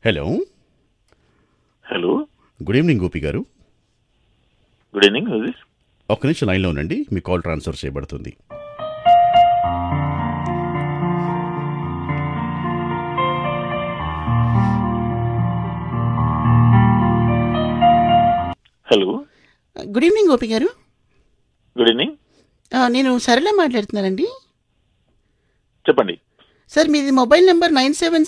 Hello hello good evening Gopi garu good evening this ఒక్క నిమిషం లైన్లో ఉండండి మీ కాల్ ట్రాన్స్ఫర్ చేయబడుతుంది hello good evening Gopi garu good evening ఆ, నేను సరళ మాట్లాడుతున్నానండి చెప్పండి సార్ మీది mobile number nine seven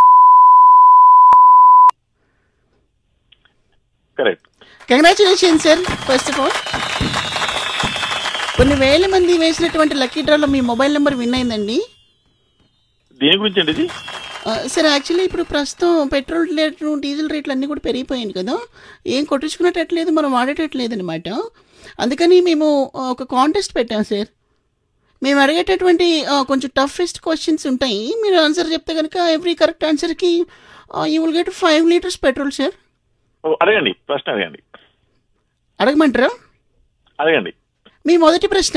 correct congratulation sir first of all కొన్ని వేల మంది వేసినటువంటి లక్కీ డ్రాలో మీ మొబైల్ నెంబర్ విన్ అయిందండి దేని గురించి అండి ఇది ఆ, సార్ యాక్చువల్లీ ఇప్పుడు ప్రస్తుతం పెట్రోల్ రేట్లు డీజిల్ రేట్లు అన్నీ కూడా పెరిగిపోయాయి కదా ఏం కొట్టించుకునేటట్లేదు మనం వాడేటట్లేదు అనమాట అందుకని మేము ఆ, ఒక కాంటెస్ట్ పెట్టాం సార్ మేము అడిగేటటువంటి ఆ, కొంచెం టఫెస్ట్ క్వశ్చన్స్ ఉంటాయి మీరు ఆన్సర్ చెప్తే కనుక ఎవ్రీ కరెక్ట్ ఆన్సర్కి you will get five litres petrol sir oh, అడగండి ప్రశ్న అడగండి అడగమంటారా అడగండి మీ మొదటి ప్రశ్న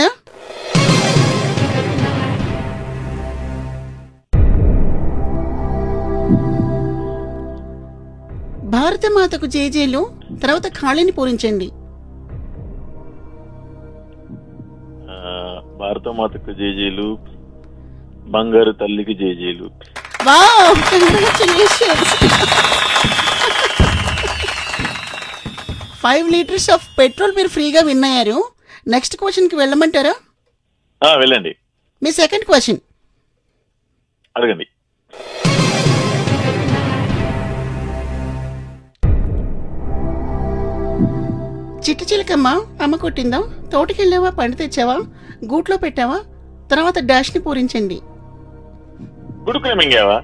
భారతమాతకు జేజేలు తర్వాత ఖాళీని పూరించండి ఆ, భారతమాతకు జేజేలు బంగారు తల్లికి జేజేలు wow congratulations five litres of petrol మీరు ఫ్రీగా విన్ అయ్యారు నెక్స్ట్ క్వశ్చన్కి వెళ్ళమంటారా ఆ, వెళ్ళండి మీ సెకండ్ క్వశ్చన్ అడగండి చిట్టు చిలకమ్మ అమ్మ కొట్టిందా తోటకెళ్ళావా పండు తెచ్చావా గూట్లో పెట్టావా తర్వాత డాష్ని పూరించండి గుడుకునే మింగావా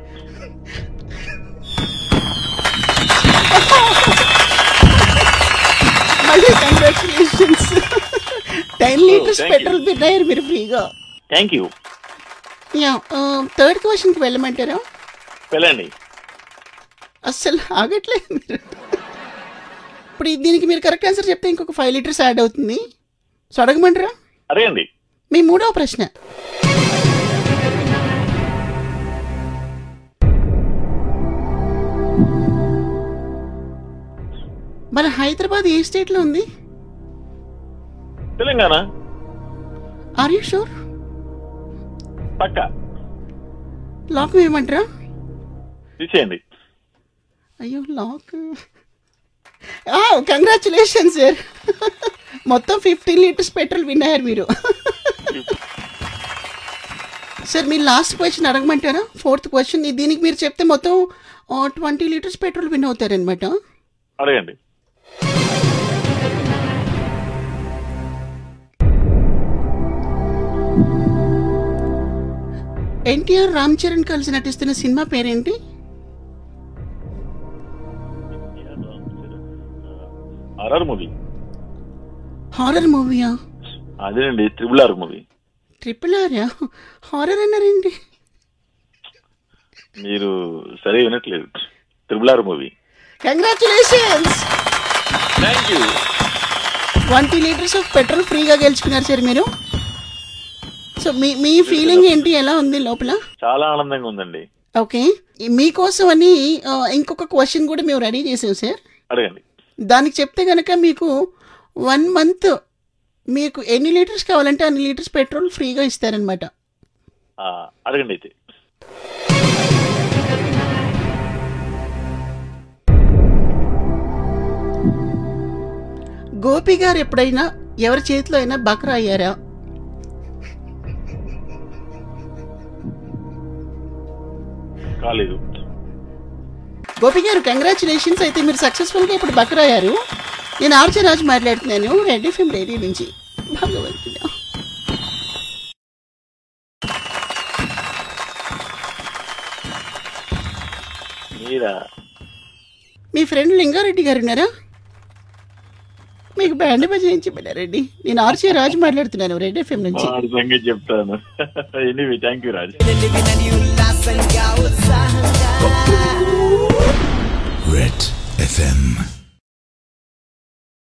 మళ్ళీ congratulations ten litres thank you. Petrol పెట్టారు మీరు ఫ్రీగా థ్యాంక్ యూ యా థర్డ్ క్వశ్చన్కి వెళ్ళమంటారా వెళ్ళండి అస్సలు ఆగట్లేదు మీరు ఇప్పుడు ఈ- దీనికి మీరు కరెక్ట్ ఆన్సర్ చెప్తే ఇంకొక ఫైవ్ లీటర్స్ యాడ్ అవుతుంది సో అడగమంటారా అడగండి మీ మూడవ ప్రశ్న మన హైదరాబాద్ ఏ స్టేట్లో ఉంది తెలంగాణ ఆర్ యూ షూర్ పక్క లాక్ ఏమంటారా తీసేయండి అయ్యో లాక్ కంగ్రాచులేషన్ సార్ మొత్తం ఫిఫ్టీన్ లీటర్స్ పెట్రోల్ విన్ అయ్యారు మీరు సార్ మీరు లాస్ట్ క్వశ్చన్ అడగమంటారా ఫోర్త్ క్వశ్చన్ దీనికి మీరు చెప్తే మొత్తం ట్వంటీ లీటర్స్ పెట్రోల్ విన్ అవుతారనమాట అడగండి ఎన్టీఆర్ రామ్ చరణ్ కలిసి నటిస్తున్న సినిమా పేరేంటి ఆర్ఆర్ మూవీ హారర్ మూవీయా అదేనండి త్రిబుల్ ఆర్ మూవీ ట్రిపుల్ ఆర్యా హారర్ అన్నారేంటి మీరు సరే వినట్లేదు triple R movie congratulations thank you twenty litres of petrol ఫ్రీగా గెలుచుకున్నారు సార్ మీరు సో మీ మీ ఫీలింగ్ ఏంటి ఎలా ఉంది లోపల చాలా ఆనందంగా ఉందండి ఓకే మీకోసం అని ఆ, ఇంకొక క్వశ్చన్ కూడా మేము రెడీ చేసాం సార్ అడగండి దానికి చెప్తే కనుక మీకు వన్ మంత్ మీకు ఎన్ని లీటర్స్ కావాలంటే అన్ని లీటర్స్ పెట్రోల్ ఫ్రీగా ఇస్తారనమాట ఆ, అడగండి అయితే గోపి గారు ఎప్పుడైనా ఎవరి చేతిలో అయినా బకరా అయ్యారా కాలేదు గోపి గారు కంగ్రాచులేషన్స్ అయితే మీరు సక్సెస్ఫుల్గా ఇప్పుడు బకరా అయ్యారు నేను ఆర్జే రాజు మాట్లాడుతున్నాను రెడ్ ఎఫ్ఎం రేడియో నుంచి భగవంతుడా మీరా మీ ఫ్రెండ్ లింగారెడ్డి గారు ఉన్నారా మీకు బ్యాండ్ బజాయించి పెట్టారండి నేను ఆర్సీ రాజు మాట్లాడుతున్నాను రెడ్ ఎఫ్ఎం నుంచి వాడి సంగతి చెప్తాను anyway thank you Raju Red FM.